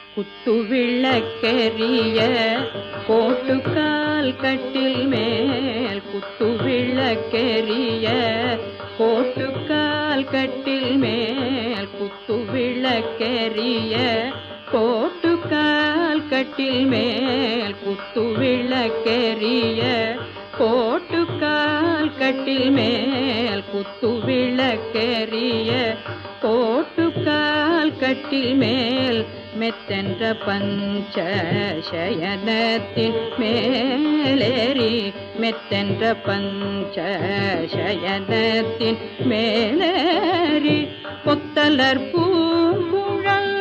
குத்து விளக்கெரிய கோட்டுக்கால் கட்டில் மேல் குத்து விளக்கெரிய கோட்டுக்கால் கட்டில் மேல் குத்து விளக்கெரிய கோட்டுக்கால் கட்டில் மேல் குத்து விளக்கெரிய கோட்டுக்கால் கட்டில் மேல் குத்து விளக்கெரிய கோட்டுக்கால் கட்டில் மேல் மெத்தென்ற பஞ்ச சயனத்தின் மேலேறி மெத்தென்ற பஞ்ச சயனத்தின் மேலேறி கொத்தலர் பூங்குழல்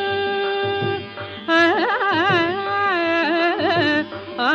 ஆ, ஆ,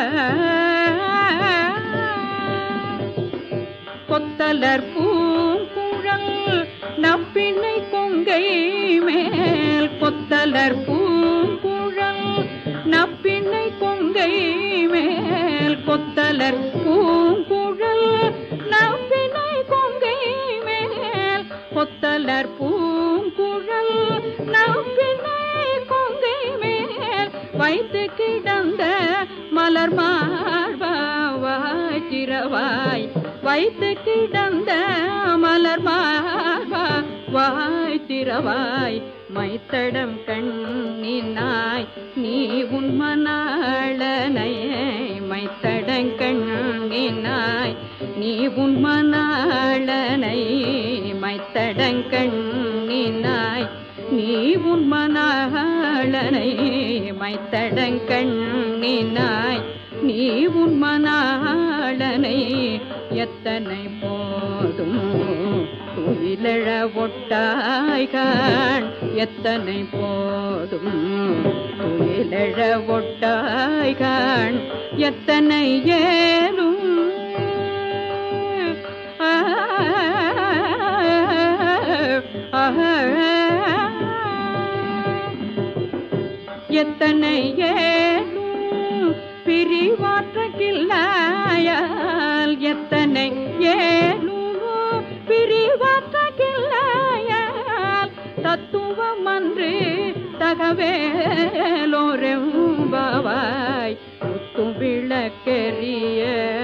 கொத்தலர் பூங்குழல் நப்பினை கொங்கை மேல் கொத்தலர் பூங்குழல் நப்பினை கொங்கை மேல் கொத்தலர் பூங்குழல் நப்பினை கொங்கை மேல் கொத்தலர் பூங்குழல் நப்பினை கொங்கை மேல் வைத்து கிடந்த மலர் மார்பாவாய் திரவாய் வைத்து கிடந்த மலர் மார்பா வாய் திரவாய் மைத்தடம் கண்ணினாய் நீ உன் மணாளனை மைத்தடம் கண்ணினாய் நீ உன் மணாளனை மைத்தடம் கண்ணினாய் நீ உன் மணாளனை மைத்தடம் கண்ணினாய் நீ உன் மணாளனை எத்தனை போதும் துயிலழ ஒட்டாய்கான் எத்தனை போதும் துயிலழ ஒட்டாய்கான் எத்தனை ஏலும் ஆ, ஆ, எத்தனை ஏலும் பிரிவாற்றக்கில்லாயால் எத்தனை ஏலும் பிரிவாற்றக்கில்லாயால் தத்துவம் அன்று தகவேலோரெம்பாவாய் குத்தும் விளக்கெரிய